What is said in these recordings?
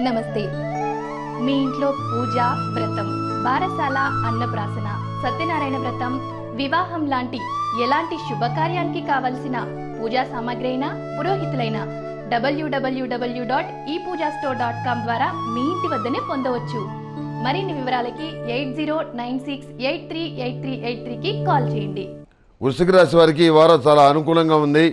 నమస్తే మీ ఇంట్లో పూజ వ్రతం బారసాల అన్నప్రాసన సత్యనారాయణ వ్రతం వివాహం లాంటి ఎలాంటి శుభకార్యానికి కావలసిన పూజా సామాగ్రి అయినా పురోహితులైన డబ్ల్యూడబ్ల్యూడబ్ల్యూ డాట్ ఈ పూజా స్టోర్ డాట్ కామ్ ద్వారా మీ ఇంటి వద్దనే పొందవచ్చు మరిన్ని వివరాలకి eight zero nine six eight three eight three eight త్రీకి కాల్ చేయండి వృశ్చిక రాశి వారికి ఈ వారం చాలా అనుకూలంగా ఉంది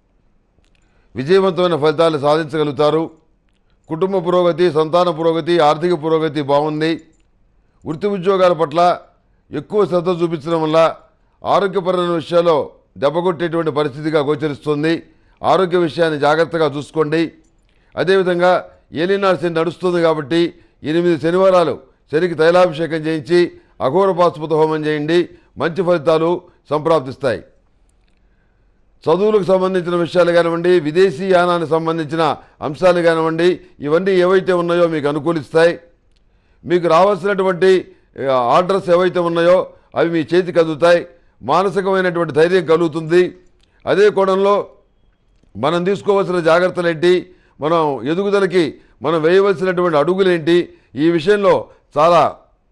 విజయవంతమైన ఫలితాలు సాధించగలుగుతారు కుటుంబ పురోగతి సంతాన పురోగతి ఆర్థిక పురోగతి బాగుంది వృత్తి ఉద్యోగాల పట్ల ఎక్కువ శ్రద్ధ చూపించడం వల్ల ఆరోగ్యపరమైన విషయాల్లో దెబ్బకొట్టేటువంటి పరిస్థితిగా గోచరిస్తుంది ఆరోగ్య విషయాన్ని జాగ్రత్తగా చూసుకోండి అదేవిధంగా ఏలినాడు శని నడుస్తుంది కాబట్టి ఎనిమిది శనివారాలు శనికి తైలాభిషేకం చేయించి అఘోర పాశుపత హోమం చేయండి మంచి ఫలితాలు సంప్రాప్తిస్తాయి చదువులకు సంబంధించిన విషయాలు కానివ్వండి విదేశీ యానానికి సంబంధించిన అంశాలు కానివ్వండి ఇవన్నీ ఏవైతే ఉన్నాయో మీకు అనుకూలిస్తాయి మీకు రావాల్సినటువంటి ఆ, ఆర్డర్స్ ఏవైతే ఉన్నాయో అవి మీ చేతికి అందుతాయి మానసికమైనటువంటి ధైర్యం కలుగుతుంది అదే కోణంలో మనం తీసుకోవాల్సిన జాగ్రత్తలు ఏంటి మనం ఎదుగుదలకి మనం వేయవలసినటువంటి అడుగులేంటి ఈ విషయంలో చాలా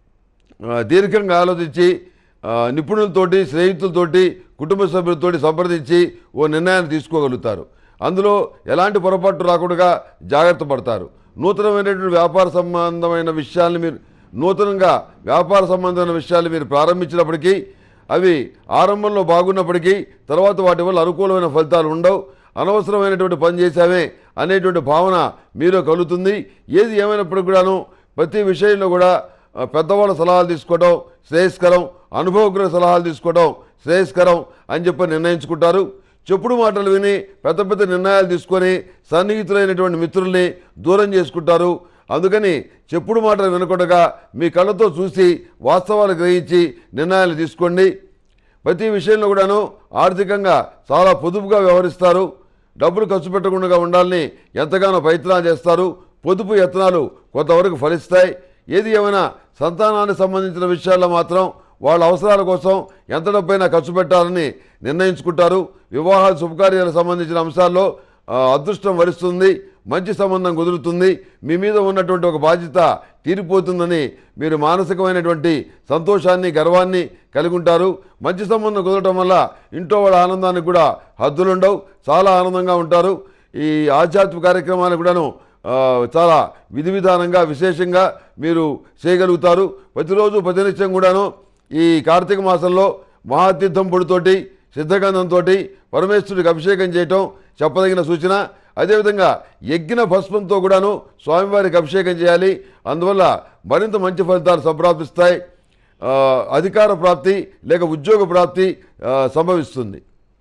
ఆ, దీర్ఘంగా ఆలోచించి ఆ, నిపుణులతోటి స్నేహితులతోటి కుటుంబ సభ్యులతోటి సంప్రదించి ఓ నిర్ణయాన్ని తీసుకోగలుగుతారు అందులో ఎలాంటి పొరపాటు రాకుండా జాగ్రత్త పడతారు నూతనమైనటువంటి వ్యాపార సంబంధమైన విషయాల్ని మీరు నూతనంగా వ్యాపార సంబంధమైన విషయాలు మీరు ప్రారంభించినప్పటికీ అవి ఆరంభంలో బాగున్నప్పటికీ తర్వాత వాటి వల్ల అనుకూలమైన ఫలితాలు ఉండవు అనవసరమైనటువంటి పని చేశామే అనేటువంటి భావన మీలో కలుగుతుంది ఏది ఏమైనప్పటికీ కూడాను ప్రతి విషయంలో కూడా ఆ, పెద్దవాళ్ళ సలహాలు తీసుకోవడం శ్రేయస్కరం అనుభవజ్ఞ సలహాలు తీసుకోవడం శ్రేయస్కరం అని చెప్పి నిర్ణయించుకుంటారు చెప్పుడు మాటలు విని పెద్ద పెద్ద నిర్ణయాలు తీసుకొని సన్నిహితులైనటువంటి మిత్రుల్ని దూరం చేసుకుంటారు అందుకని చెప్పుడు మాటలు వినకుండా మీ కళ్ళతో చూసి వాస్తవాలు గ్రహించి నిర్ణయాలు తీసుకోండి ప్రతి విషయంలో కూడాను ఆర్థికంగా చాలా పొదుపుగా వ్యవహరిస్తారు డబ్బులు ఖర్చు పెట్టకుండా ఉండాలని ఎంతగానో ప్రయత్నాలు చేస్తారు పొదుపు యత్నాలు కొంతవరకు ఫలిస్తాయి ఏది ఏమైనా సంతానానికి సంబంధించిన విషయాల్లో మాత్రం వాళ్ళ అవసరాల కోసం ఎంత డబ్బైనా ఖర్చు పెట్టాలని నిర్ణయించుకుంటారు వివాహాల శుభకార్యాలకు సంబంధించిన అంశాల్లో ఆ, అదృష్టం వరిస్తుంది మంచి సంబంధం కుదురుతుంది మీ మీద ఉన్నటువంటి ఒక బాధ్యత తీరిపోతుందని మీరు మానసికమైనటువంటి సంతోషాన్ని గర్వాన్ని కలిగి ఉంటారు మంచి సంబంధం కుదరటం వల్ల ఇంట్లో వాళ్ళ ఆనందానికి కూడా హద్దులుండవు చాలా ఆనందంగా ఉంటారు ఈ ఆధ్యాత్మిక కార్యక్రమాలు కూడాను ఆ, చాలా విధి విధానంగా విశేషంగా మీరు చేయగలుగుతారు ప్రతిరోజు ప్రతినిత్యం కూడాను ఈ కార్తీక మాసంలో మహాతీర్థం పొడితోటి సిద్ధగంధంతో పరమేశ్వరుడికి అభిషేకం చేయటం చెప్పదగిన సూచన అదేవిధంగా యజ్ఞ భస్మంతో కూడాను స్వామివారికి అభిషేకం చేయాలి అందువల్ల మరింత మంచి ఫలితాలు సంప్రాప్తిస్తాయి ఆ, అధికార ప్రాప్తి లేక ఉద్యోగ ప్రాప్తి ఆ, సంభవిస్తుంది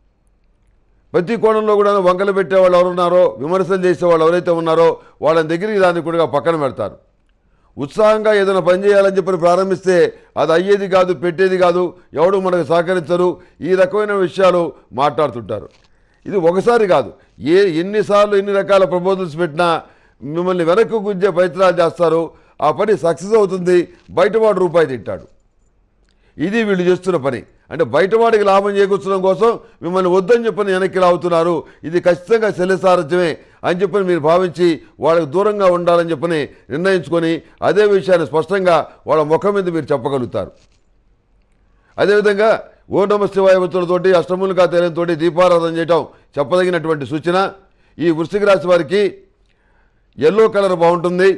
ప్రతి కోణంలో కూడా వంకలు పెట్టే వాళ్ళు ఎవరున్నారో విమర్శలు చేసే వాళ్ళు ఎవరైతే ఉన్నారో వాళ్ళని దగ్గరికి దాన్ని కూడా పక్కన పెడతారు ఉత్సాహంగా ఏదైనా పని చేయాలని చెప్పి ప్రారంభిస్తే అది అయ్యేది కాదు పెట్టేది కాదు ఎవడు మనకు సహకరించరు ఈ రకమైన విషయాలు మాట్లాడుతుంటారు ఇది ఒకసారి కాదు ఏ ఎన్నిసార్లు ఎన్ని రకాల ప్రపోజల్స్ పెట్టినా మిమ్మల్ని వెనక్కు గుంజే ప్రయత్నాలు చేస్తారు ఆ పని సక్సెస్ అవుతుంది బయటవాడు రూపాయి తింటాడు ఇది వీళ్ళు చేస్తున్న పని అంటే బయటవాడికి లాభం చేకూర్చడం కోసం మిమ్మల్ని వద్దని చెప్పని వెనక్కి లాగుతున్నారు ఇది ఖచ్చితంగా శల్యసారథ్యమే అని చెప్పని మీరు భావించి వాళ్ళకి దూరంగా ఉండాలని చెప్పని నిర్ణయించుకొని అదే విషయాన్ని స్పష్టంగా వాళ్ళ ముఖం మీద మీరు చెప్పగలుగుతారు అదేవిధంగా ఓ నమ శివాయవతులతోటి అష్టములుగా తేలినతోటి దీపారాధన చేయటం చెప్పదగినటువంటి సూచన ఈ వృశ్చిక రాశి వారికి ఎల్లో కలర్ బాగుంటుంది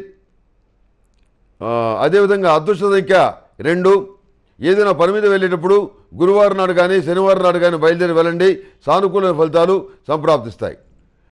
ఆ, అదేవిధంగా అదృష్ట సంఖ్య రెండు ఏదైనా పని మీద వెళ్ళేటప్పుడు గురువారం నాడు కానీ శనివారం నాడు కానీ బయలుదేరి వెళ్ళండి సానుకూల ఫలితాలు సంప్రాప్తిస్తాయి